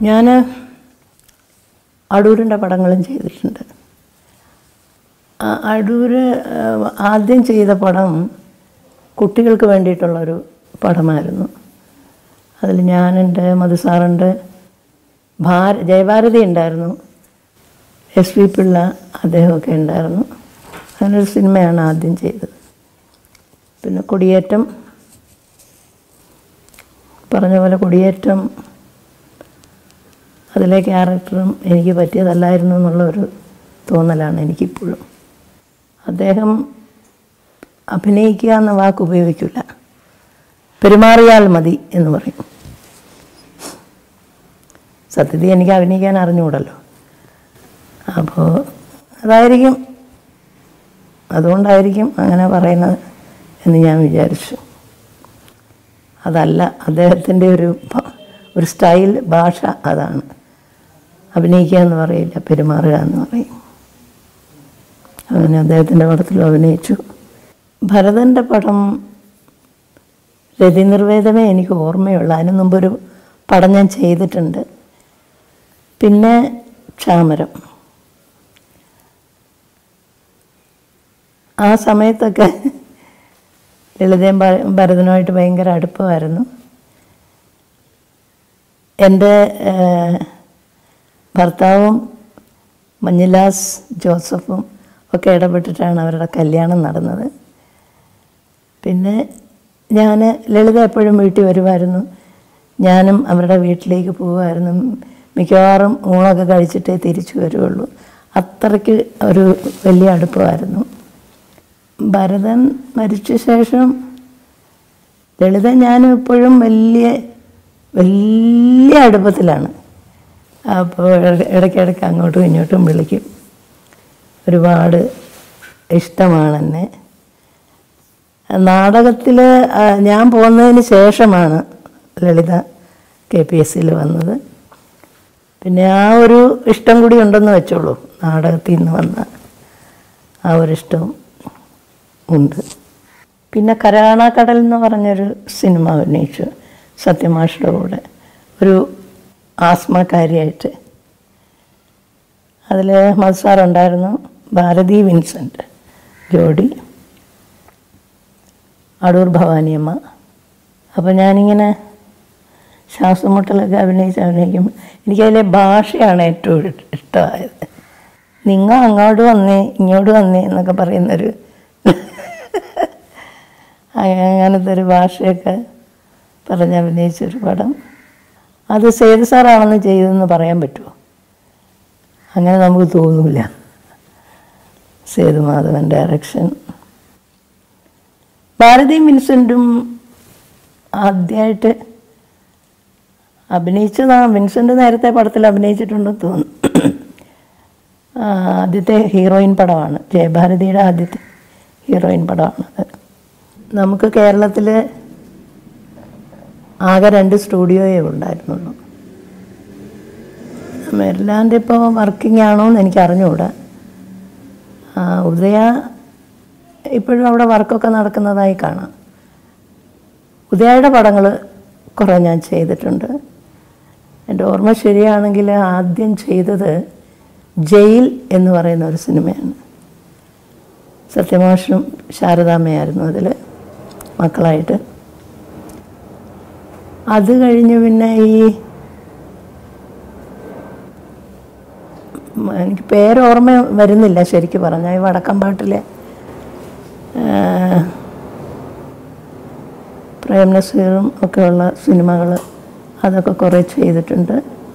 ഞാൻ അടൂരിൻ്റെ പടങ്ങളും ചെയ്തിട്ടുണ്ട് ആ അടൂര് ആ, ആദ്യം ചെയ്ത പടം കുട്ടികൾക്ക് വേണ്ടിയിട്ടുള്ളൊരു പടമായിരുന്നു അതിൽ ഞാനുണ്ട് മധുസാറുണ്ട് ഭാര ജയഭാരതി ഉണ്ടായിരുന്നു എസ് പി പിള്ള അദ്ദേഹമൊക്കെ ഉണ്ടായിരുന്നു അങ്ങനൊരു സിനിമയാണ് ആദ്യം ചെയ്തത് പിന്നെ കൊടിയേറ്റം പറഞ്ഞ പോലെ കൊടിയേറ്റം അതിലെ ക്യാരക്ടറും എനിക്ക് പറ്റിയതല്ലായിരുന്നു എന്നുള്ള ഒരു തോന്നലാണ് എനിക്കിപ്പോഴും അദ്ദേഹം അഭിനയിക്കുക എന്ന വാക്ക് ഉപയോഗിക്കില്ല പെരുമാറിയാൽ മതി എന്ന് പറയും സത്യത്തിൽ എനിക്ക് അഭിനയിക്കാൻ അറിഞ്ഞുകൂടല്ലോ അപ്പോൾ അതായിരിക്കും അതുകൊണ്ടായിരിക്കും അങ്ങനെ പറയുന്നത് എന്ന് ഞാൻ വിചാരിച്ചു അതല്ല അദ്ദേഹത്തിൻ്റെ ഒരു ഭ- ഒരു സ്റ്റൈൽ ഭാഷ അതാണ് അഭിനയിക്കുക എന്ന് പറയില്ല പെരുമാറുക എന്ന് പറയും അങ്ങനെ അദ്ദേഹത്തിൻ്റെ പടത്തിലും അഭിനയിച്ചു ഭരതൻ്റെ പടം രതി നിർവേദമേ എനിക്ക് ഓർമ്മയുള്ളൂ അതിന് മുമ്പൊരു പടം ഞാൻ ചെയ്തിട്ടുണ്ട് പിന്നെ ക്ഷാമരം ആ സമയത്തൊക്കെ ലളിതയും ഭ- ഭരതനുമായിട്ട് ഭയങ്കര അടുപ്പമായിരുന്നു എൻ്റെ ഏഹ്, ഭർത്താവും മഞ്ഞിലാസ് ജോസഫും ഒക്കെ ഇടപെട്ടിട്ടാണ് അവരുടെ കല്യാണം നടന്നത് പിന്നെ ഞാൻ ലളിത എപ്പോഴും വീട്ടിൽ വരുമായിരുന്നു ഞാനും അവരുടെ വീട്ടിലേക്ക് പോകുമായിരുന്നു മിക്കവാറും ഊണൊക്കെ കഴിച്ചിട്ടേ തിരിച്ചു വരുള്ളൂ അത്രയ്ക്ക് ഒരു വലിയ അടുപ്പമായിരുന്നു ഭരതൻ മരിച്ച ശേഷം ലളിത ഞാനും ഇപ്പോഴും വലിയ വലിയ അടുപ്പത്തിലാണ് അപ്പോൾ ഇടയ്ക്കിടയ്ക്ക് അങ്ങോട്ടും ഇങ്ങോട്ടും വിളിക്കും ഒരുപാട് ഇഷ്ടമാണ് എന്നെ നാടകത്തിൽ ഞാൻ പോകുന്നതിന് ശേഷമാണ് ലളിത കെ പി എസ് സിയിൽ വന്നത് പിന്നെ ആ ഒരു ഇഷ്ടം കൂടി ഉണ്ടെന്ന് വെച്ചോളൂ നാടകത്തിൽ നിന്ന് വന്ന ആ ഒരു ഇഷ്ടവും ഉണ്ട് പിന്നെ കരാണാക്കടൽ എന്ന് പറഞ്ഞൊരു സിനിമ അഭിനയിച്ചു സത്യമാഷയുടെ കൂടെ ഒരു ആസ്മക്കാരിയായിട്ട് അതിൽ മത്സാറുണ്ടായിരുന്നു ഭാരതി വിൻസെൻ്റ് ജോഡി അടൂർ ഭവാനിയമ്മ അപ്പോൾ ഞാനിങ്ങനെ ശ്വാസം മുട്ടലൊക്കെ അഭിനയിച്ച് അഭിനയിക്കും എനിക്കതിലെ ഭാഷയാണ് ഏറ്റവും ഇഷ്ടമായത് നിങ്ങൾ അങ്ങോട്ട് വന്നേ ഇങ്ങോട്ട് വന്നേ എന്നൊക്കെ പറയുന്നൊരു അങ്ങനത്തെ ഒരു ഭാഷയൊക്കെ പറഞ്ഞ് അഭിനയിച്ചൊരു പടം അത് സേതു സാറാണെന്ന് ചെയ്തതെന്ന് പറയാൻ പറ്റുമോ അങ്ങനെ നമുക്ക് തോന്നില്ല സേതുമാധവൻ ഡയറക്ഷൻ ഭാരതി വിൻസെൻറ്റും ആദ്യമായിട്ട് അഭിനയിച്ചതാണ് വിൻസെൻ്റ് നേരത്തെ പടത്തിൽ അഭിനയിച്ചിട്ടുണ്ടെന്ന് തോന്നുന്നു ആ, ആദ്യത്തെ ഹീറോയിൻ പടമാണ് ജയഭാരതിയുടെ ആദ്യത്തെ ഹീറോയിൻ പടമാണത് നമുക്ക് കേരളത്തിൽ ആകെ രണ്ട് സ്റ്റുഡിയോയേ ഉണ്ടായിരുന്നുള്ളൂ മെരിലാൻഡ് ഇപ്പോൾ വർക്കിംഗ് ആണോ എന്ന് എനിക്ക് അറിഞ്ഞുകൂടാ ആ, ഉദയ ഇപ്പോഴും അവിടെ വർക്കൊക്കെ നടക്കുന്നതായി കാണാം ഉദയയുടെ പടങ്ങൾ കുറേ ഞാൻ ചെയ്തിട്ടുണ്ട് എൻ്റെ ഓർമ്മ ശരിയാണെങ്കിൽ ആദ്യം ചെയ്തത് ജയിൽ എന്ന് പറയുന്ന ഒരു സിനിമയാണ് സത്യമാഷും ശാരദാമ്മയായിരുന്നു അതിൽ മക്കളായിട്ട് അത് കഴിഞ്ഞ് പിന്നെ ഈ ഉം, എനിക്ക് പേരോർമ്മ വരുന്നില്ല ശരിക്കും പറഞ്ഞാൽ ഈ വടക്കമ്പാട്ടിലെ ആ, പ്രേം നസീറും ഒക്കെയുള്ള സിനിമകൾ അതൊക്കെ കുറേ ചെയ്തിട്ടുണ്ട്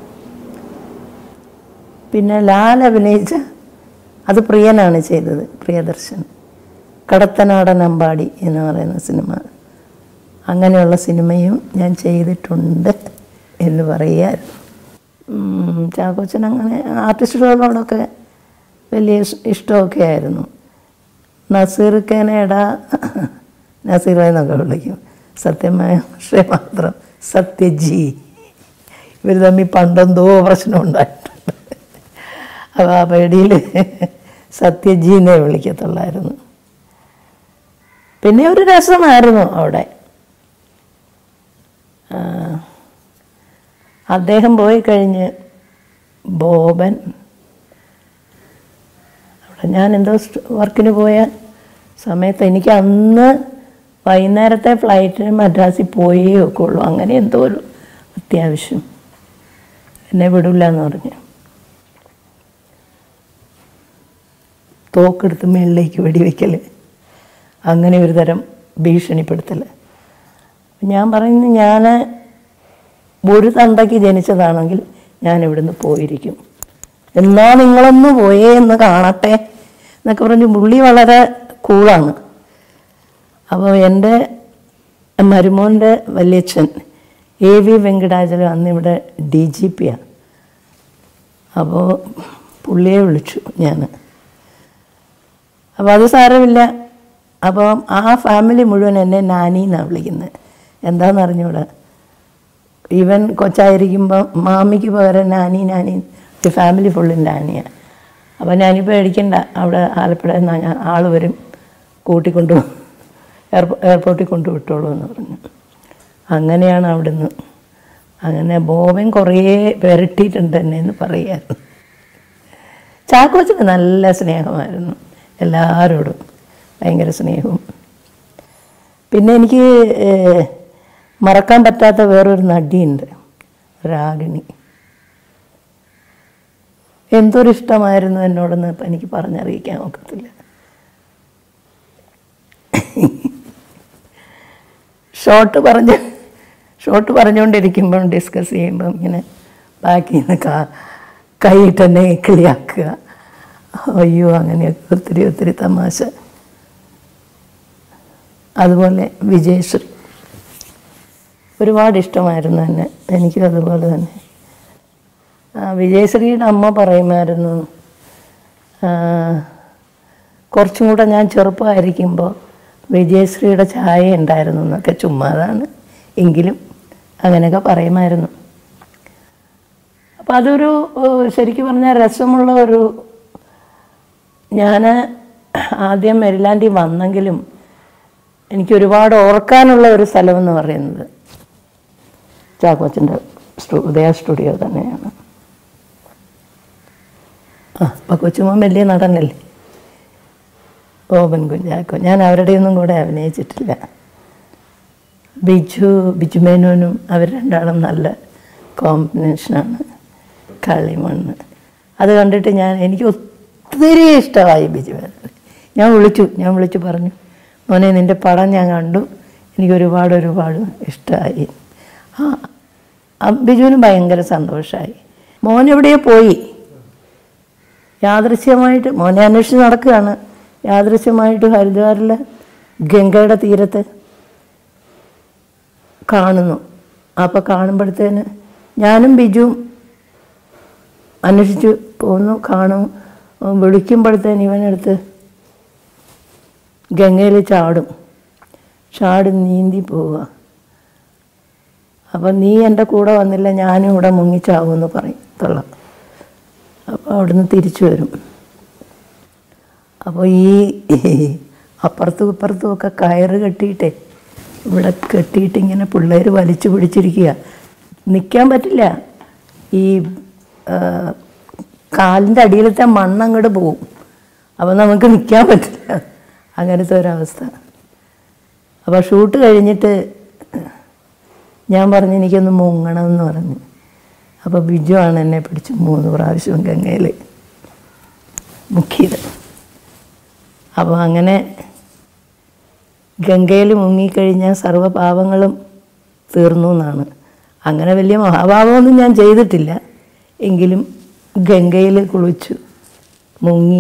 പിന്നെ ലാൽ അഭിനയിച്ച അത് പ്രിയനാണ് ചെയ്തത് പ്രിയദർശൻ കടത്തനാടൻ അമ്പാടി എന്ന് പറയുന്ന സിനിമ അങ്ങനെയുള്ള സിനിമയും ഞാൻ ചെയ്തിട്ടുണ്ട് എന്ന് പറയുമായിരുന്നു ഉം, ചാക്കോച്ചൻ അങ്ങനെ ആർട്ടിസ്റ്റുകളോടൊക്കെ വലിയ ഇഷ്- ഇഷ്ടമൊക്കെ ആയിരുന്നു നസീർ ഖാനേടാ നസീർ എന്നൊക്കെ വിളിക്കും സത്യമായ പക്ഷേ മാത്രം സത്യജി ഇവർ തമ്മിൽ പണ്ടെന്തോ പ്രശ്നം ഉണ്ടായിട്ടുണ്ട് അപ്പോൾ ആ പേടിയിൽ സത്യജീനെ വിളിക്കത്തുള്ളായിരുന്നു പിന്നെ ഒരു രസമായിരുന്നു അവിടെ ആ, അദ്ദേഹം പോയി കഴിഞ്ഞ് ബോബൻ അവിടെ ഞാൻ എന്തോ സ്റ്റ് വർക്കിന് പോയ സമയത്ത് എനിക്ക് അന്ന് വൈകുന്നേരത്തെ ഫ്ലൈറ്റിന് മദ്രാസിൽ പോയേ ഒക്കെ ഉള്ളൂ അങ്ങനെ എന്തോ ഒരു അത്യാവശ്യം എന്നെ വിടില്ല എന്ന് പറഞ്ഞു തോക്കെടുത്ത് മേളിലേക്ക് വെടിവെക്കൽ അങ്ങനെ ഒരു തരം ഭീഷണിപ്പെടുത്തൽ ഞാൻ പറയുന്നു ഞാൻ ഒരു തന്തയ്ക്ക് ജനിച്ചതാണെങ്കിൽ ഞാൻ ഇവിടുന്ന് പോയിരിക്കും എന്നാ നിങ്ങളൊന്ന് പോയേ എന്ന് കാണട്ടെ എന്നൊക്കെ പറഞ്ഞ് പുള്ളി വളരെ കൂളാണ് അപ്പോൾ എൻ്റെ മരുമോൻ്റെ വല്യച്ഛൻ എ വി വെങ്കടാചലം അന്ന് ഇവിടെ ഡി ജി പിയാണ് അപ്പോൾ പുള്ളിയെ വിളിച്ചു ഞാൻ അപ്പോൾ അത് സാരമില്ല അപ്പോൾ ആ ഫാമിലി മുഴുവൻ എന്നെ നാനി എന്നാണ് വിളിക്കുന്നത് എന്താണെന്ന് അറിഞ്ഞൂടാ ഈവൻ കൊച്ചായിരിക്കുമ്പോൾ മാമിക്ക് പകരം നാനി നാനി ഒരു ഫാമിലി ഫുള്ളും നാനിയാണ് അപ്പോൾ ഞാനിപ്പോൾ പേടിക്കണ്ട അവിടെ ആലപ്പുഴ നിന്നാ ഞാൻ ആൾ വരും കൂട്ടിക്കൊണ്ടു എയർപോ എയർപോർട്ടിൽ കൊണ്ടു വിട്ടോളൂ എന്ന് പറഞ്ഞു അങ്ങനെയാണ് അവിടുന്ന് അങ്ങനെ ബോബൻ കുറേ പെരട്ടിയിട്ടുണ്ട് എന്നെ എന്ന് പറയായിരുന്നു ചാക്കോച്ചന് നല്ല സ്നേഹമായിരുന്നു എല്ലാവരോടും ഭയങ്കര സ്നേഹവും പിന്നെ എനിക്ക് ഏഹ്, മറക്കാൻ പറ്റാത്ത വേറൊരു നടിയുണ്ട് രാഗിണി എന്തൊരു ഇഷ്ടമായിരുന്നു എന്നോടെന്ന് ഇപ്പം എനിക്ക് പറഞ്ഞറിയിക്കാൻ ഒക്കത്തില്ല ഷോർട്ട് പറഞ്ഞ് ഷോർട്ട് പറഞ്ഞുകൊണ്ടിരിക്കുമ്പം ഡിസ്കസ് ചെയ്യുമ്പം ഇങ്ങനെ ബാക്കിൽ നിന്ന് കാ കൈയിട്ട് തന്നെ കിളിയാക്കുക അയ്യോ അങ്ങനെയൊക്കെ ഒത്തിരി ഒത്തിരി തമാശ അതുപോലെ വിജയശ്രീ ഒരുപാട് ഇഷ്ടമായിരുന്നു എന്നെ എനിക്കും അതുപോലെ തന്നെ ആ, വിജയശ്രീയുടെ അമ്മ പറയുമായിരുന്നു ആ, കുറച്ചും കൂടെ ഞാൻ ചെറുപ്പമായിരിക്കുമ്പോൾ വിജയശ്രീയുടെ ചായ ഉണ്ടായിരുന്നു എന്നൊക്കെ ചുമ്മാതാണ് എങ്കിലും അങ്ങനെയൊക്കെ പറയുമായിരുന്നു അപ്പം അതൊരു ഏഹ്, ശരിക്കും പറഞ്ഞാൽ രസമുള്ള ഒരു ഞാൻ ആദ്യം മെരിലാൻഡിൽ വന്നെങ്കിലും എനിക്ക് ഒരുപാട് ഓർക്കാനുള്ള ഒരു സ്ഥലമെന്ന് പറയുന്നത് ചാക്കോച്ചൻ്റെ സ്റ്റു ഉദയ സ്റ്റുഡിയോ തന്നെയാണ് ആ അപ്പം കൊച്ചുമോൻ വലിയ നടനല്ലേ ബോബൻ കുഞ്ഞാക്കോ ഞാൻ അവരുടെയൊന്നും കൂടെ അഭിനയിച്ചിട്ടില്ല ബിജു ബിജു മേനോനും അവർ രണ്ടാളും നല്ല കോമ്പിനേഷനാണ് കളിമണ്ണ് അത് കണ്ടിട്ട് ഞാൻ എനിക്ക് ഒത്തിരി ഇഷ്ടമായി ബിജു മേനോൻ ഞാൻ വിളിച്ചു ഞാൻ വിളിച്ചു പറഞ്ഞു മോനെ നിൻ്റെ പടം ഞാൻ കണ്ടു എനിക്ക് ഒരുപാട് ഒരുപാട് ഇഷ്ടമായി ആ ആ ബിജുവിന് ഭയങ്കര സന്തോഷമായി മോൻ എവിടെയോ പോയി യാദൃശ്യമായിട്ട് മോനെ അന്വേഷിച്ച് നടക്കുകയാണ് യാദൃശ്യമായിട്ട് ഹരിദ്വാറിൽ ഗംഗയുടെ തീരത്ത് കാണുന്നു അപ്പോൾ കാണുമ്പോഴത്തേന് ഞാനും ബിജുവും അന്വേഷിച്ച് പോകുന്നു കാണും വിളിക്കുമ്പോഴത്തേന് ഇവനെടുത്ത് ഗംഗയിൽ ചാടും ചാടി നീന്തി പോവുക അപ്പം നീ എൻ്റെ കൂടെ വന്നില്ല ഞാനും ഇവിടെ മുങ്ങിച്ചാവുമെന്ന് പറയും തള്ളം അപ്പോൾ അവിടുന്ന് തിരിച്ചു വരും അപ്പോൾ ഈ അപ്പുറത്തും ഇപ്പുറത്തും ഒക്കെ കയറ് കെട്ടിയിട്ടേ ഇവിടെ കെട്ടിയിട്ട് ഇങ്ങനെ പിള്ളേർ വലിച്ചു പിടിച്ചിരിക്കുക നിൽക്കാൻ പറ്റില്ല ഈ ആ, കാലിൻ്റെ അടിയിലത്തെ മണ്ണ് അങ്ങോട്ട് പോവും അപ്പോൾ നമുക്ക് നിൽക്കാൻ പറ്റില്ല അങ്ങനത്തെ ഒരവസ്ഥ അപ്പോൾ ഷൂട്ട് കഴിഞ്ഞിട്ട് ഞാൻ പറഞ്ഞു എനിക്കൊന്ന് മുങ്ങണം എന്ന് പറഞ്ഞു അപ്പോൾ ബിജു ആണ് എന്നെ പിടിച്ച് മൂന്ന് പ്രാവശ്യം ഗംഗയിൽ മുക്കിയത് അപ്പോൾ അങ്ങനെ ഗംഗയിൽ മുങ്ങിക്കഴിഞ്ഞാൽ സർവ്വപാപങ്ങളും തീർന്നു എന്നാണ് അങ്ങനെ വലിയ മഹാപാപമൊന്നും ഞാൻ ചെയ്തിട്ടില്ല എങ്കിലും ഗംഗയിൽ കുളിച്ചു മുങ്ങി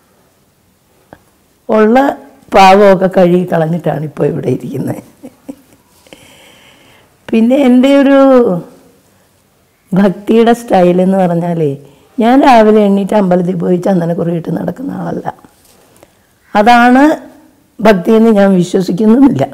ഉള്ള പാവമൊക്കെ കഴുകി കളഞ്ഞിട്ടാണ് ഇപ്പോൾ ഇവിടെ ഇരിക്കുന്നത് പിന്നെ എൻ്റെ ഒരു ഭക്തിയുടെ സ്റ്റൈൽ എന്ന് പറഞ്ഞാലേ ഞാൻ രാവിലെ എണ്ണീറ്റ് അമ്പലത്തിൽ പോയി ചന്ദനക്കുറിയിട്ട് നടക്കുന്ന ആളല്ല അതാണ് ഭക്തിയെന്ന് ഞാൻ വിശ്വസിക്കുന്നുമില്ല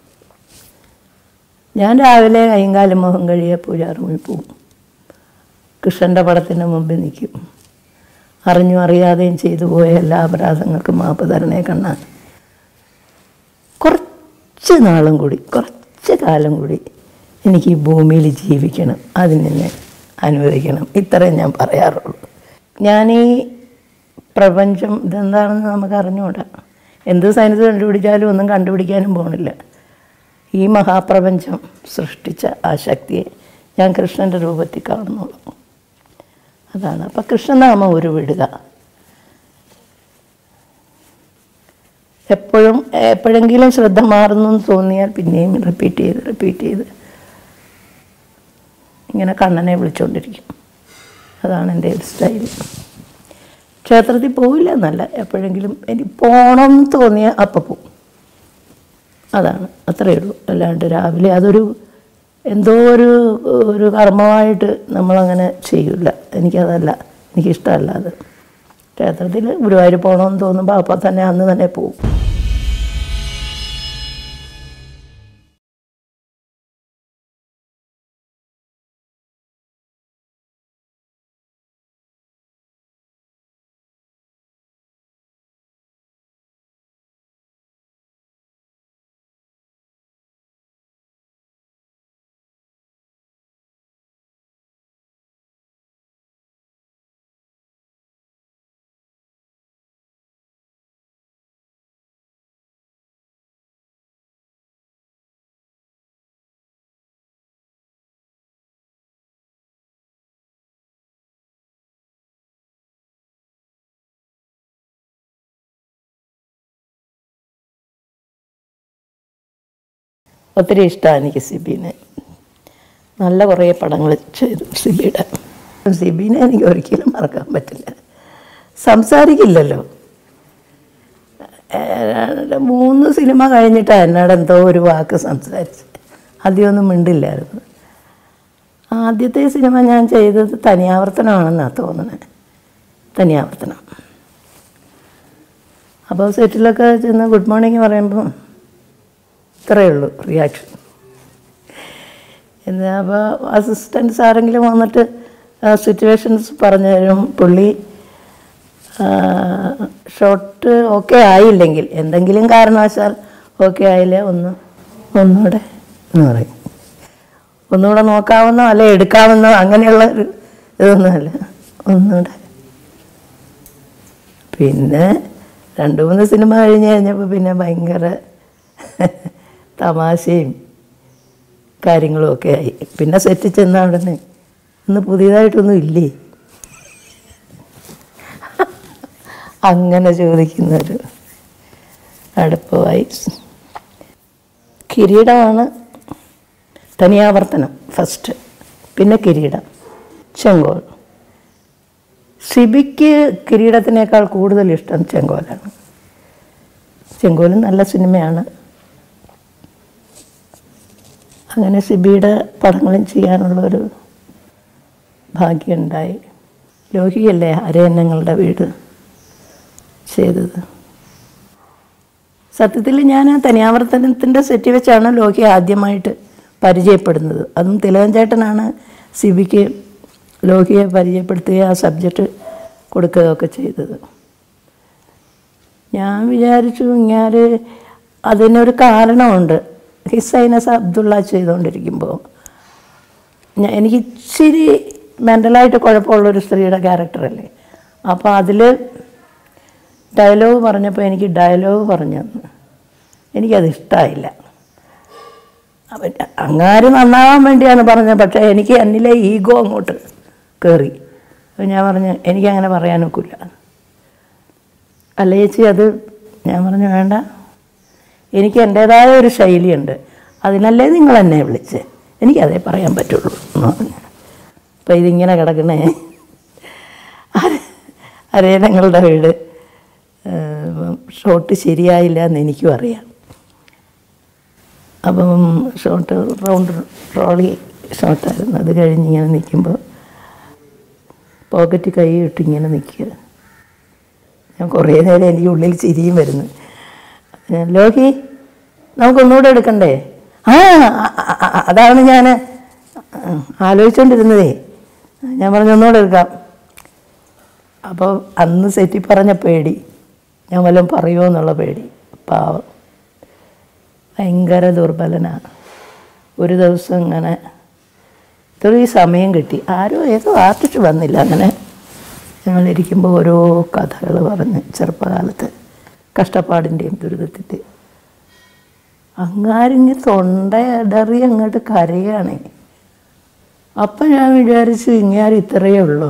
ഞാൻ രാവിലെ കൈകാലും മുഖം കഴിയ പൂജാറൂമിൽ പോകും കൃഷ്ണൻ്റെ പടത്തിൻ്റെ മുമ്പിൽ നിൽക്കും അറിഞ്ഞും അറിയാതെയും ചെയ്തു പോയ എല്ലാ അപരാധങ്ങൾക്കും മാപ്പ് തരണേ കണ്ണാൻ കുറച്ച് നാളും കൂടി കുറച്ച് കാലം കൂടി എനിക്ക് ഈ ഭൂമിയിൽ ജീവിക്കണം അതിനെ അനുവദിക്കണം ഇത്രയും ഞാൻ പറയാറുള്ളൂ ഞാൻ ഈ പ്രപഞ്ചം ഇതെന്താണെന്ന് നമുക്ക് അറിഞ്ഞുകൂടാ എന്ത് സയൻസ് കണ്ടുപിടിച്ചാലും ഒന്നും കണ്ടുപിടിക്കാനും പോണില്ല ഈ മഹാപ്രപഞ്ചം സൃഷ്ടിച്ച ആ ശക്തിയെ ഞാൻ കൃഷ്ണൻ്റെ രൂപത്തിൽ കാണുന്നുള്ളൂ അതാണ് അപ്പം കൃഷ്ണനാമം ഒരു വിടുക എപ്പോഴും എപ്പോഴെങ്കിലും ശ്രദ്ധ മാറുന്നു എന്ന് തോന്നിയാൽ പിന്നെയും റിപ്പീറ്റ് ചെയ്ത് റിപ്പീറ്റ് ചെയ്ത് ഇങ്ങനെ കണ്ണനെ വിളിച്ചുകൊണ്ടിരിക്കും അതാണ് എൻ്റെ ഒരു സ്റ്റൈൽ ക്ഷേത്രത്തിൽ പോവില്ല എന്നല്ല എപ്പോഴെങ്കിലും എനിക്ക് പോകണം എന്ന് തോന്നിയാൽ അപ്പം പോവും അതാണ് അത്രയേ ഉള്ളൂ അല്ലാണ്ട് രാവിലെ അതൊരു എന്തോ ഒരു ഒരു കർമ്മമായിട്ട് നമ്മളങ്ങനെ ചെയ്യില്ല എനിക്കതല്ല എനിക്കിഷ്ടമല്ല അത് ക്ഷേത്രത്തിൽ ഗുരുവായൂർ പോകണമെന്ന് തോന്നുമ്പോൾ അപ്പം തന്നെ അന്ന് തന്നെ പോവും ഒത്തിരി ഇഷ്ടമാണ് എനിക്ക് സിബിനെ നല്ല കുറേ പടങ്ങൾ ചെയ്തു സിബിയുടെ സിബിനെ എനിക്ക് ഒരിക്കലും മറക്കാൻ പറ്റില്ല സംസാരിക്കില്ലല്ലോ ഏതാണ്ട് മൂന്ന് സിനിമ കഴിഞ്ഞിട്ടാണ് എന്നോട് എന്തോ ഒരു വാക്ക് സംസാരിച്ച് ആദ്യമൊന്നും മിണ്ടില്ലായിരുന്നു ആദ്യത്തെ സിനിമ ഞാൻ ചെയ്തത് തനിയാവർത്തനമാണെന്നാണ് തോന്നുന്നത് തനിയാവർത്തനം അപ്പോൾ സെറ്റിലൊക്കെ ചെന്ന് ഗുഡ് മോർണിംഗ് പറയുമ്പോൾ ഇത്രയേ ഉള്ളൂ റിയാക്ഷൻ എന്നാ അപ്പോൾ അസിസ്റ്റൻസ് ആരെങ്കിലും വന്നിട്ട് സിറ്റുവേഷൻസ് പറഞ്ഞു തരും പുള്ളി ഷോട്ട് ഓക്കെ ആയില്ലെങ്കിൽ എന്തെങ്കിലും കാരണവശാൽ ഓക്കെ ആയില്ലേ ഒന്ന് ഒന്നുകൂടെ എന്ന് പറയും ഒന്നുകൂടെ നോക്കാവുന്നോ അല്ലെ എടുക്കാവുന്നോ അങ്ങനെയുള്ള ഒരു ഇതൊന്നുമല്ല ഒന്നുകൂടെ പിന്നെ രണ്ട് മൂന്ന് സിനിമ കഴിഞ്ഞ് കഴിഞ്ഞപ്പോൾ പിന്നെ ഭയങ്കര തമാശയും കാര്യങ്ങളും ഒക്കെ ആയി പിന്നെ സെറ്റ് ചെന്ന ഉടനെ ഇന്ന് പുതിയതായിട്ടൊന്നും ഇല്ലേ അങ്ങനെ ചോദിക്കുന്നൊരു അടുപ്പമായി കിരീടമാണ് തനിയാവർത്തനം ഫസ്റ്റ് പിന്നെ കിരീടം ചെങ്കോൽ സിബിക്ക് കിരീടത്തിനേക്കാൾ കൂടുതൽ ഇഷ്ടം ചെങ്കോലാണ് ചെങ്കോലും നല്ല സിനിമയാണ് അങ്ങനെ സിബിയുടെ പടങ്ങളും ചെയ്യാനുള്ളൊരു ഭാഗ്യമുണ്ടായി ലോഹിയല്ലേ അരയന്നങ്ങളുടെ വീട് ചെയ്തത് സത്യത്തിൽ ഞാൻ ആ തനിയാവർത്തനത്തിൻ്റെ സെറ്റ് വെച്ചാണ് ലോഹി ആദ്യമായിട്ട് പരിചയപ്പെടുന്നത് അതും തിലകൻ ചേട്ടനാണ് സിബിക്ക് ലോഹിയെ പരിചയപ്പെടുത്തുകയും ആ സബ്ജക്റ്റ് കൊടുക്കുകയൊക്കെ ചെയ്തത് ഞാൻ വിചാരിച്ചു ഞാൻ അതിനൊരു കാരണമുണ്ട് ഹിസൈനസ് അബ്ദുള്ള ചെയ്തുകൊണ്ടിരിക്കുമ്പോൾ ഞാൻ എനിക്ക് ഇച്ചിരി മെൻ്റലായിട്ട് കുഴപ്പമുള്ളൊരു സ്ത്രീയുടെ ക്യാരക്ടറല്ലേ അപ്പോൾ അതിൽ ഡയലോഗ് പറഞ്ഞപ്പോൾ എനിക്ക് ഡയലോഗ് പറഞ്ഞു തന്നു എനിക്കത് ഇഷ്ടമായില്ല അപ്പം അങ്ങാര് നന്നാവാൻ വേണ്ടിയാണ് പറഞ്ഞത് പക്ഷേ എനിക്ക് എന്നിലെ ഈഗോ അങ്ങോട്ട് കയറി അപ്പം ഞാൻ പറഞ്ഞു എനിക്കങ്ങനെ പറയാൻ ഒക്കില്ല അല്ല ചേച്ചി അത് ഞാൻ പറഞ്ഞു വേണ്ട എനിക്ക് എൻ്റേതായ ഒരു ശൈലിയുണ്ട് അതിനല്ലേ നിങ്ങൾ എന്നെ വിളിച്ച് എനിക്കതേ പറയാൻ പറ്റുള്ളൂ എന്ന് പറഞ്ഞു അപ്പം ഇതിങ്ങനെ കിടക്കണേ അരേനങ്ങളുടെ വീട് ഷോട്ട് ശരിയായില്ല എന്ന് എനിക്കും അറിയാം അപ്പം ഷോട്ട് റൗണ്ട് ട്രോളി ഷോട്ടായിരുന്നു അത് കഴിഞ്ഞ് ഇങ്ങനെ നിൽക്കുമ്പോൾ പോക്കറ്റ് കൈ ഇട്ട് ഇങ്ങനെ നിൽക്കുക ഞാൻ കുറേ നേരം എനിക്ക് ഉള്ളിൽ ചിരിയും വരുന്നു ഞാൻ, ലോഹി നമുക്കൊന്നുകൂടെ എടുക്കണ്ടേ ആ അ- അ- അ- അതാണ് ഞാൻ ആലോചിച്ചുകൊണ്ടിരുന്നതേ ഞാൻ പറഞ്ഞു ഒന്നുകൂടെ എടുക്കാം അപ്പോൾ അന്ന് സെറ്റി പറഞ്ഞ പേടി ഞാൻ വല്ലതും പറയുമോ എന്നുള്ള പേടി പാവം ഭയങ്കര ദുർബലനാണ് ഒരു ദിവസം ഇങ്ങനെ ഇത്രയും സമയം കിട്ടി ആരോ ഏതോ ആർട്ടിസ്റ്റ് വന്നില്ല അങ്ങനെ ഞങ്ങളിരിക്കുമ്പോൾ ഓരോ കഥകൾ പറഞ്ഞ് ചെറുപ്പകാലത്ത് കഷ്ടപ്പാടിൻ്റെയും ദുരിതത്തിൻ്റെയും അങ്ങാരിങ്ങ് തൊണ്ടയടറി അങ്ങോട്ട് കരയാണേ അപ്പം ഞാൻ വിചാരിച്ചു ഇങ്ങാർ ഇത്രയേ ഉള്ളൂ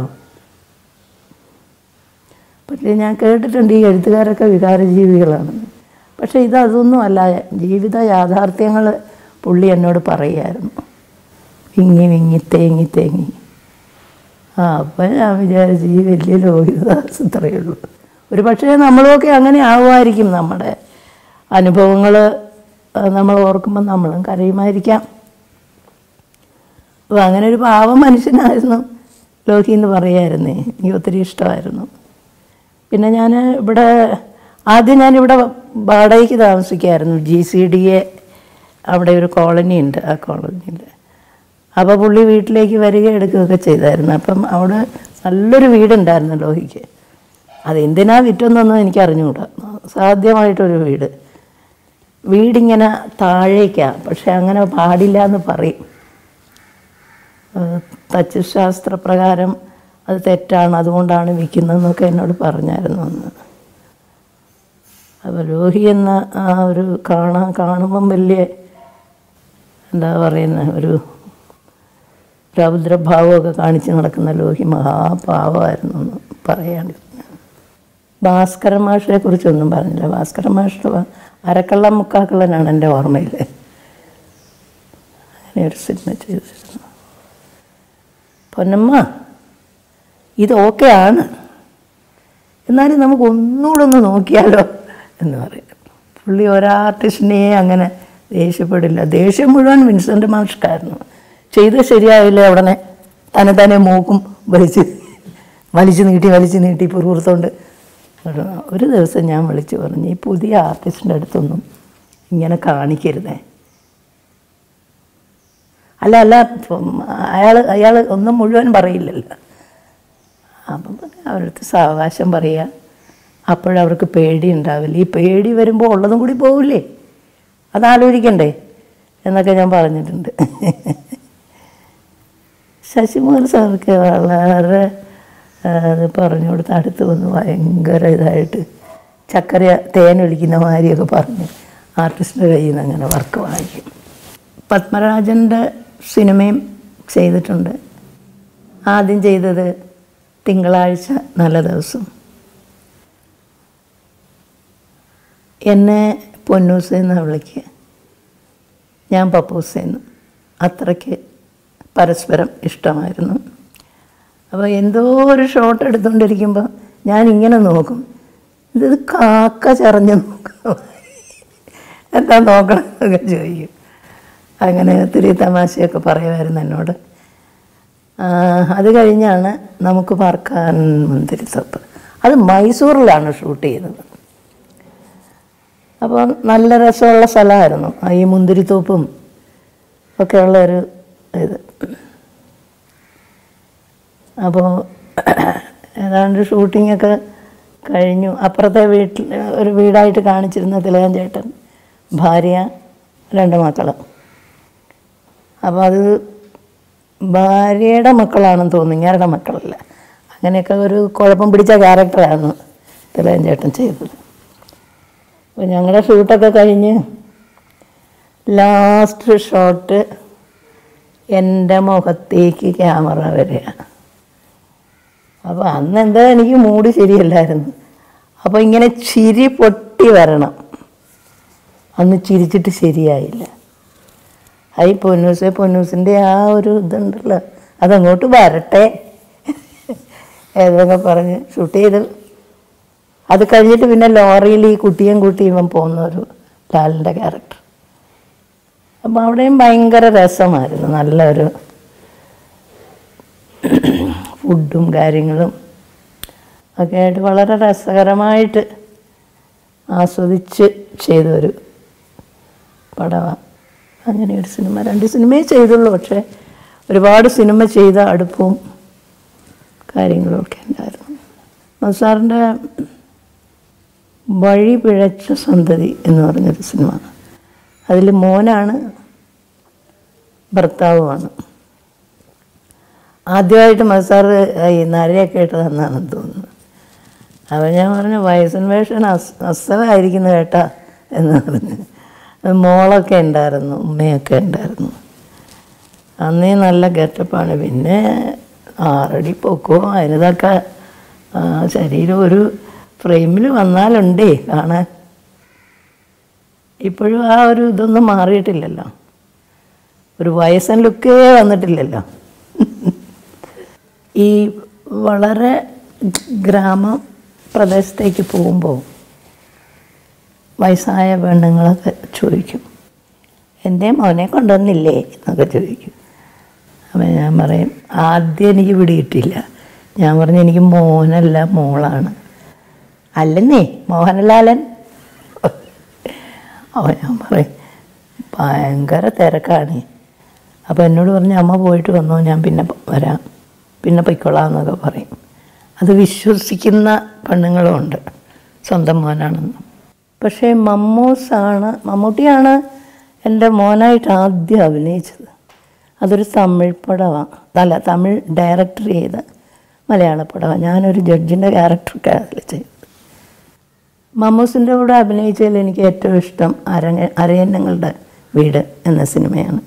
പക്ഷേ ഞാൻ കേട്ടിട്ടുണ്ട് ഈ എഴുത്തുകാരൊക്കെ വികാരജീവികളാണെന്ന് പക്ഷേ ഇത് അതൊന്നും അല്ല ജീവിത യാഥാർത്ഥ്യങ്ങൾ പുള്ളി എന്നോട് പറയുമായിരുന്നു വിങ്ങി വിങ്ങി തേങ്ങി തേങ്ങി ആ അപ്പം ഞാൻ വിചാരിച്ചു ഈ വലിയ ലോഹിതദാസ് ഇത്രയേ ഉള്ളൂ ഒരു പക്ഷേ നമ്മളുമൊക്കെ അങ്ങനെ ആവുമായിരിക്കും നമ്മുടെ അനുഭവങ്ങൾ നമ്മൾ ഓർക്കുമ്പോൾ നമ്മളും കരയുമായിരിക്കാം അപ്പോൾ അങ്ങനെ ഒരു പാവം മനുഷ്യനായിരുന്നു ലോഹി എന്ന് പറയായിരുന്നേ എനിക്ക് ഒത്തിരി ഇഷ്ടമായിരുന്നു പിന്നെ ഞാൻ ഇവിടെ ആദ്യം ഞാനിവിടെ വാടകയ്ക്ക് താമസിക്കായിരുന്നു ജി സി ഡി എ അവിടെ ഒരു കോളനി ഉണ്ട് ആ കോളനിയിൽ അപ്പോൾ പുള്ളി വീട്ടിലേക്ക് വരിക എടുക്കുകയൊക്കെ ചെയ്തായിരുന്നു അപ്പം അവിടെ നല്ലൊരു വീടുണ്ടായിരുന്നു ലോഹിക്ക് അതെന്തിനാ വിറ്റെന്നൊന്നും എനിക്ക് അറിഞ്ഞുകൂടാ സാധ്യമായിട്ടൊരു വീട് വീടിങ്ങനെ താഴേക്കാണ് പക്ഷെ അങ്ങനെ പാടില്ല എന്ന് പറയും ഏഹ് തച്ചുശാസ്ത്രപ്രകാരം അത് തെറ്റാണ് അതുകൊണ്ടാണ് വിൽക്കുന്നതെന്നൊക്കെ എന്നോട് പറഞ്ഞായിരുന്നു അന്ന് അപ്പോൾ ലോഹി എന്ന ആ ഒരു കാണാൻ കാണുമ്പം വലിയ എന്താ പറയുന്ന ഒരു രൗദ്രഭാവമൊക്കെ കാണിച്ച് നടക്കുന്ന ലോഹി മഹാപാവമായിരുന്നു എന്ന് പറയാണ്ട് ഭാസ്കര മാഷിനെ കുറിച്ചൊന്നും പറഞ്ഞില്ല ഭാസ്കര മാഷ് അരക്കള്ളം മുക്കാക്കള്ളനാണ് എൻ്റെ ഓർമ്മയിൽ അങ്ങനെ ഒരു സിനിമ ചെയ്തിരുന്നു പൊന്നമ്മ ഇത് ഓക്കെ ആണ് എന്നാലും നമുക്ക് ഒന്നുകൂടെ ഒന്ന് നോക്കിയാലോ എന്ന് പറയും പുള്ളി ഒരാർട്ടിസ്റ്റിനെ അങ്ങനെ ദേഷ്യപ്പെടില്ല ദേഷ്യം മുഴുവൻ വിൻസെൻ്റ് മാഷ്ക്കായിരുന്നു ചെയ്ത് ശരിയാവില്ല ഉടനെ തന്നെ തന്നെ മൂക്കും വലിച്ച് വലിച്ചു നീട്ടി വലിച്ചു നീട്ടി പുറത്തോണ്ട് ഒരു ദിവസം ഞാൻ വിളിച്ചു പറഞ്ഞു ഈ പുതിയ ആർട്ടിസ്റ്റിൻ്റെ അടുത്തൊന്നും ഇങ്ങനെ കാണിക്കരുതേ അല്ല അല്ല അയാൾ അയാൾ ഒന്നും മുഴുവൻ പറയില്ലല്ലോ അപ്പം പിന്നെ അവരടുത്ത് സാവകാശം പറയുക അപ്പോഴവർക്ക് പേടി ഉണ്ടാവില്ല ഈ പേടി വരുമ്പോൾ ഉള്ളതും കൂടി പോവില്ലേ അതാലോചിക്കണ്ടേ എന്നൊക്കെ ഞാൻ പറഞ്ഞിട്ടുണ്ട് ശശികുമാർ സാർക്ക് വളരെ ആ, അത് പറഞ്ഞു കൊടുത്ത് അടുത്ത് വന്ന് ഭയങ്കര ഇതായിട്ട് ചക്കര തേനൊലിക്കുന്ന മാതിരിയൊക്കെ പറഞ്ഞ് ആർട്ടിസ്റ്റിൻ്റെ കയ്യിൽ നിന്ന് അങ്ങനെ വർക്ക് വാങ്ങിക്കും പത്മരാജൻ്റെ സിനിമയും ചെയ്തിട്ടുണ്ട് ആദ്യം ചെയ്തത് തിങ്കളാഴ്ച നല്ല ദിവസം എന്നെ പൊന്നൂസെന്ന് വിളിക്കുക ഞാൻ പപ്പൂസെന്ന് അത്രയ്ക്ക് പരസ്പരം ഇഷ്ടമായിരുന്നു അപ്പോൾ എന്തോ ഒരു ഷോട്ട് എടുത്തുകൊണ്ടിരിക്കുമ്പോൾ ഞാൻ ഇങ്ങനെ നോക്കും ഇത് കാക്ക ചറഞ്ഞ് നോക്കണം എന്താ നോക്കണം എന്നൊക്കെ ചോദിക്കും അങ്ങനെ ഒത്തിരി തമാശയൊക്കെ പറയുമായിരുന്നു എന്നോട് ആ, അത് കഴിഞ്ഞാണ് നമുക്ക് പാർക്കാൻ മുന്തിരിത്തോപ്പ് അത് മൈസൂറിലാണ് ഷൂട്ട് ചെയ്തത് അപ്പോൾ നല്ല രസമുള്ള സ്ഥലമായിരുന്നു ആ ഈ മുന്തിരിത്തോപ്പും ഒക്കെ ഉള്ള ഒരു ഇത് അപ്പോൾ ഏതാണ്ട് ഷൂട്ടിങ്ങൊക്കെ കഴിഞ്ഞു അപ്പുറത്തെ വീട്ടിൽ ഒരു വീടായിട്ട് കാണിച്ചിരുന്ന തിലകൻ ചേട്ടൻ ഭാര്യ രണ്ട് മക്കൾ അപ്പോൾ അത് ഭാര്യയുടെ മക്കളാണെന്ന് തോന്നുന്നു ഇങ്ങാരുടെ മക്കളല്ല അങ്ങനെയൊക്കെ ഒരു കുഴപ്പം പിടിച്ച ക്യാരക്ടറായിരുന്നു തിലകൻ ചേട്ടൻ ചെയ്തത് അപ്പോൾ ഞങ്ങളുടെ ഷൂട്ടൊക്കെ കഴിഞ്ഞ് ലാസ്റ്റ് ഷോട്ട് എൻ്റെ മുഖത്തേക്ക് ക്യാമറ വരിക അപ്പോൾ അന്ന് എന്താ എനിക്ക് മൂഡ് ശരിയല്ലായിരുന്നു അപ്പോൾ ഇങ്ങനെ ചിരി പൊട്ടി വരണം അന്ന് ചിരിച്ചിട്ട് ശരിയായില്ല ഐ പൊന്നൂസെ പൊന്നൂസിൻ്റെ ആ ഒരു ഇതുണ്ടല്ലോ അതങ്ങോട്ട് വരട്ടെ ഏതൊക്കെ പറഞ്ഞ് ഷൂട്ട് ചെയ്ത് അത് കഴിഞ്ഞിട്ട് പിന്നെ ലോറിയിൽ ഈ കുട്ടിയും കൂട്ടി ഇവൻ പോകുന്ന ഒരു ലാലിൻ്റെ ക്യാരക്ടർ അപ്പോൾ അവിടെയും ഭയങ്കര രസമായിരുന്നു നല്ലൊരു ഫുഡും കാര്യങ്ങളും ഒക്കെ ആയിട്ട് വളരെ രസകരമായിട്ട് ആസ്വദിച്ച് ചെയ്തൊരു പടമാണ് അങ്ങനെ ഒരു സിനിമ രണ്ട് സിനിമയെ ചെയ്തുള്ളൂ പക്ഷേ ഒരുപാട് സിനിമ ചെയ്ത അടുപ്പവും കാര്യങ്ങളും ഒക്കെ ഉണ്ടായിരുന്നു മസാറിൻ്റെ വഴി പിഴച്ച സന്തതി എന്ന് പറഞ്ഞൊരു സിനിമ അതിൽ മോനാണ് ഭർത്താവുമാണ് ആദ്യമായിട്ട് മസാറ് ഈ നരയൊക്കെ ഇട്ട് തന്നാണെന്ന് തോന്നുന്നു അപ്പോൾ ഞാൻ പറഞ്ഞു വയസ്സൻ വേഷൻ അസ് അസലായിരിക്കുന്നു കേട്ടാ എന്ന് പറഞ്ഞു അത് മോളൊക്കെ ഉണ്ടായിരുന്നു ഉമ്മയൊക്കെ ഉണ്ടായിരുന്നു അന്നേ നല്ല ഗെറ്റപ്പാണ് പിന്നെ ആറടി പൊക്കോ അതിനതൊക്കെ ആ, ശരീരം ഒരു ഫ്രെയിമിൽ വന്നാലുണ്ടേ കാണാൻ ഇപ്പോഴും ആ ഒരു ഇതൊന്നും മാറിയിട്ടില്ലല്ലോ ഒരു വയസ്സൻ ലുക്കേ വന്നിട്ടില്ലല്ലോ ഈ വളരെ ഗ്രാമ പ്രദേശത്തേക്ക് പോകുമ്പോൾ വയസ്സായ പെണ്ണുങ്ങളൊക്കെ ചോദിക്കും എൻ്റെ മോനെ കൊണ്ടുവന്നില്ലേ എന്നൊക്കെ ചോദിക്കും അപ്പം ഞാൻ പറയും ആദ്യം എനിക്ക് പിടിയിട്ടില്ല ഞാൻ പറഞ്ഞു എനിക്ക് മോനല്ല മോളാണ് അല്ലെന്നേ മോഹൻലാലൻ അപ്പോൾ ഞാൻ പറയും ഭയങ്കര തിരക്കാണ് അപ്പോൾ എന്നോട് പറഞ്ഞു അമ്മ പോയിട്ട് വന്നോ ഞാൻ പിന്നെ പ- വരാം പിന്നെ പൊയ്ക്കൊള്ളാം എന്നൊക്കെ പറയും അത് വിശ്വസിക്കുന്ന പെണ്ണുങ്ങളുമുണ്ട് സ്വന്തം മോനാണെന്ന് പക്ഷേ മമ്മൂസാണ് മമ്മൂട്ടിയാണ് എൻ്റെ മോനായിട്ട് ആദ്യം അഭിനയിച്ചത് അതൊരു തമിഴ് പടമാണ് അല്ല തമിഴ് ഡയറക്ടർ ചെയ്ത മലയാള പടമാണ് ഞാനൊരു ജഡ്ജിൻ്റെ ക്യാരക്ടറൊക്കെ അതിൽ ചെയ്തത് മമ്മൂസിൻ്റെ കൂടെ അഭിനയിച്ചതിൽ എനിക്ക് ഏറ്റവും ഇഷ്ടം അരങ്ങ അരയന്നങ്ങളുടെ വീട് എന്ന സിനിമയാണ്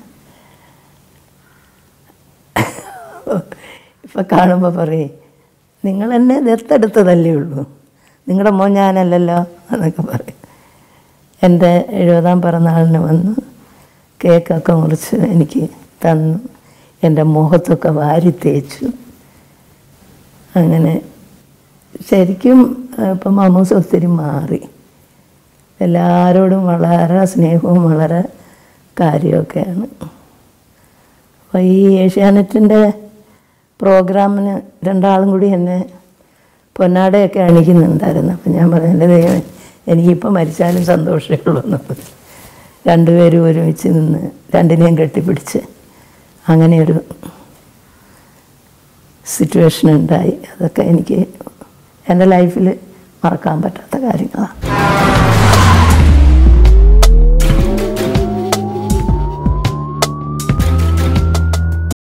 ഇപ്പം കാണുമ്പോൾ പറയേ നിങ്ങൾ എന്നെ ദത്തെടുത്തതല്ലേ ഉള്ളൂ നിങ്ങളുടെ മോൻ ഞാനല്ലല്ലോ എന്നൊക്കെ പറയും എൻ്റെ എഴുപതാം പിറന്നാളിന് വന്ന് കേക്കൊക്കെ മുറിച്ച് എനിക്ക് തന്നു എൻ്റെ മുഖത്തൊക്കെ വാരി തേച്ചു അങ്ങനെ ശരിക്കും ഇപ്പം മമ്മൂസ് ഒത്തിരി മാറി എല്ലാവരോടും വളരെ സ്നേഹവും വളരെ കാര്യമൊക്കെയാണ് അപ്പോൾ ഈ ഏഷ്യാനെറ്റിൻ്റെ പ്രോഗ്രാമിന് രണ്ടാളും കൂടി എന്നെ പൊന്നാടയൊക്കെ അണിക്കുന്നുണ്ടായിരുന്നു അപ്പം ഞാൻ പറഞ്ഞു എൻ്റെ ദൈവം എനിക്കിപ്പോൾ മരിച്ചാലും സന്തോഷമേ ഉള്ളൂ എന്നത് രണ്ടുപേരും ഒരുമിച്ച് നിന്ന് രണ്ടിനെയും കെട്ടിപ്പിടിച്ച് അങ്ങനെയൊരു സിറ്റുവേഷൻ ഉണ്ടായി അതൊക്കെ എനിക്ക് എൻ്റെ ലൈഫിൽ മറക്കാൻ പറ്റാത്ത കാര്യങ്ങളാണ്